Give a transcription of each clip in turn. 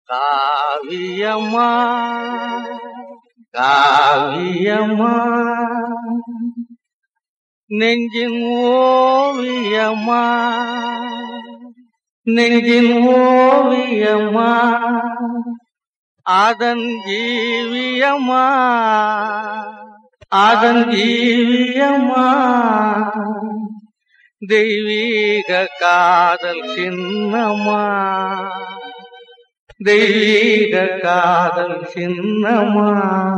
காவியம்மா காவியம்மா நெஞ்சின் ஓவியம்மா நெஞ்சின் ஓவியம்மா அதன் ஜீவியம்மா அதன் ஜீவியம்மா தெய்வீக காதல் சின்னம்மா தெய்வீக காதல் சின்னம்மா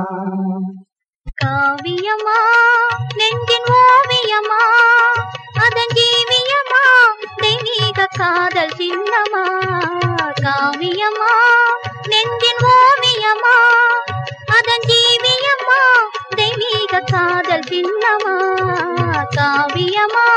காவியமா நெஞ்சின் ஓவியமா அதன் ஜீவியமா தெய்வீக காதல் சின்னமா காவியமா நெஞ்சின் ஓவியமா அதன் ஜீவியமா தெய்வீக காதல் சின்னமா காவியமா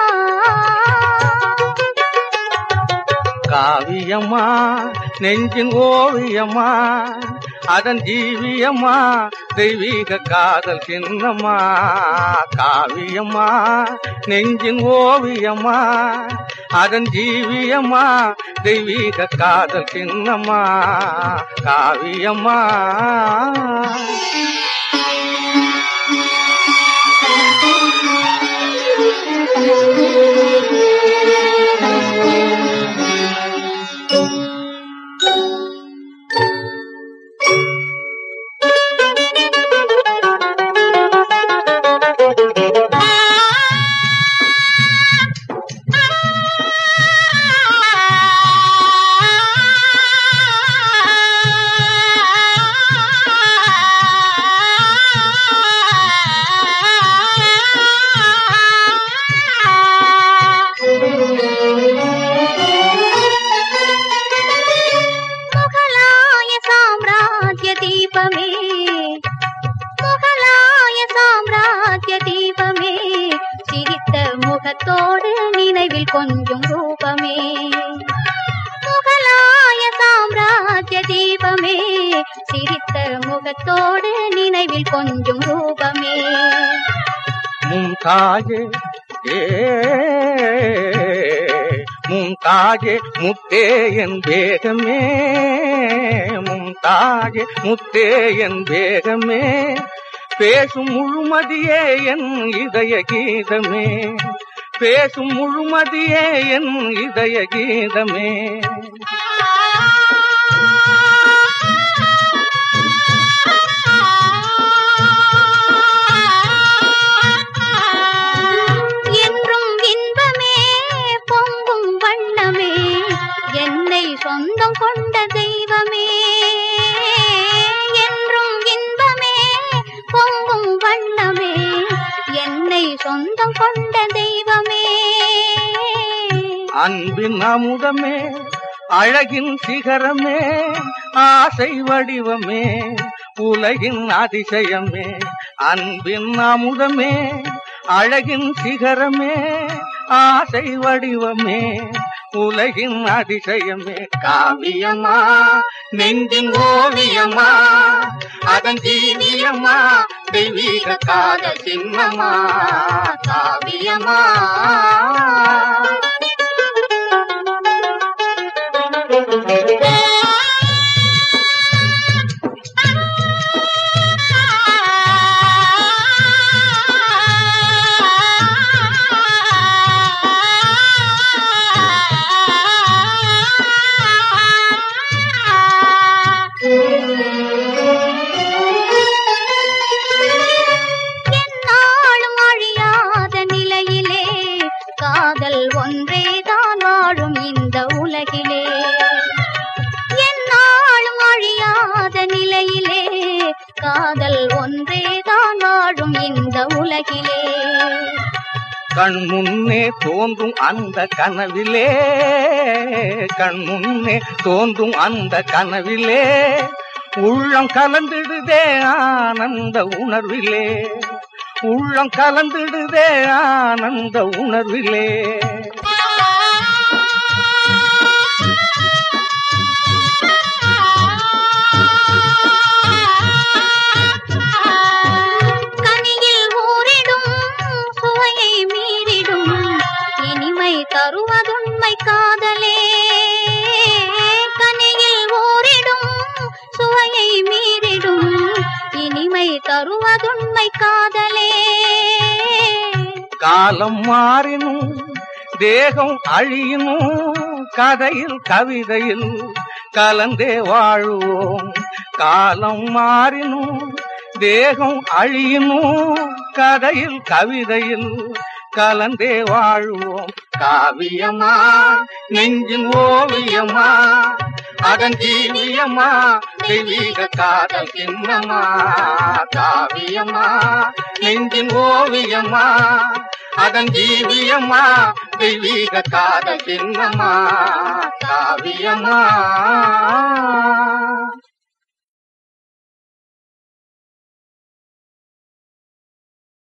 காவியம்மா நெஞ்சின் ஓவியம்மா அதன் ஜீவியம்மா தெய்வீக காதல் சின்னம்மா காவியம்மா நெஞ்சின் ஓவியம்மா அதன் ஜீவியம்மா தெய்வீக காதல் சின்னம்மா காவியம்மா முகலாய சாம்ராஜ்ய தீபமே முகலாய சாம்ராஜ்ய தீபமே சிரித்த முகத்தோடு நினைவில் கொஞ்சம் ரூபமே முகலாய சாம்ராஜ்ய தீபமே சிரித்த முகத்தோடு நினைவில் கொஞ்சம் ரூபமே மும்தாஜே ஏ மும்தாஜே முத்தே என் வேகமே மும்தாஜே முத்தே என் வேகமே பேசும் முழுமதியே என் இதய கீதமே பேசும் முழுமதியே என் இதய கீதமே என்றும் இன்பமே பொங்கும் வண்ணமே என்னை சொந்தம் கொண்ட தெய்வமே என்றும் இன்பமே பொங்கும் வண்ணமே என்னை சொந்தம் கொண்ட தெய்வமே அன்பின் அமுதமே அழகின் சிகரமே ஆசை வடிவமே உலகின் அதிசயமே அன்பின் அமுதமே அழகின் சிகரமே ஆசை வடிவமே உலகின் அதிசயமே காவியமா நெஞ்சின் ஓவியமா அதன் ஜீவியமா தெய்வீக காதல் சின்னமா காவியமா எந்நாளும் அழியாத நிலையிலே காதல் ஒன்றேதான் வாழும் இந்த உலகிலே எந்நாளும் அழியாத நிலையிலே காதல் ஒன்றேதான் வாழும் இந்த உலகிலே கண் முன்னே தோன்றும் அந்த கனவிலே கண் முன்னே தோன்றும் அந்த கனவிலே உள்ளம் கலந்திடுதே ஆனந்த உணர்விலே உள்ளம் கலந்திடுதே ஆனந்த உணர்விலே கனியில் ஊறிடும் சுவையை மீறிடும் இனிமை தருவதுண்மை காதலே கனியில் ஊறிடும் காலம் மாறினும் தேகம் அழியினும் கதையில் கவிதையில் கலந்தே வாழுவோம் காலம் மாறினும் தேகம் அழியினும் கதையில் கவிதையில் கலந்தே வாழுவோம் காவியமா நெஞ்சின் ஓவியமா அதன் ஜீவியமா தெய்வீக காதல் சின்னமா காவியமா நெஞ்சின் ஓவியமா அதன் ஜீவியமா தெய்வீக காதல் சின்னமா காவியமா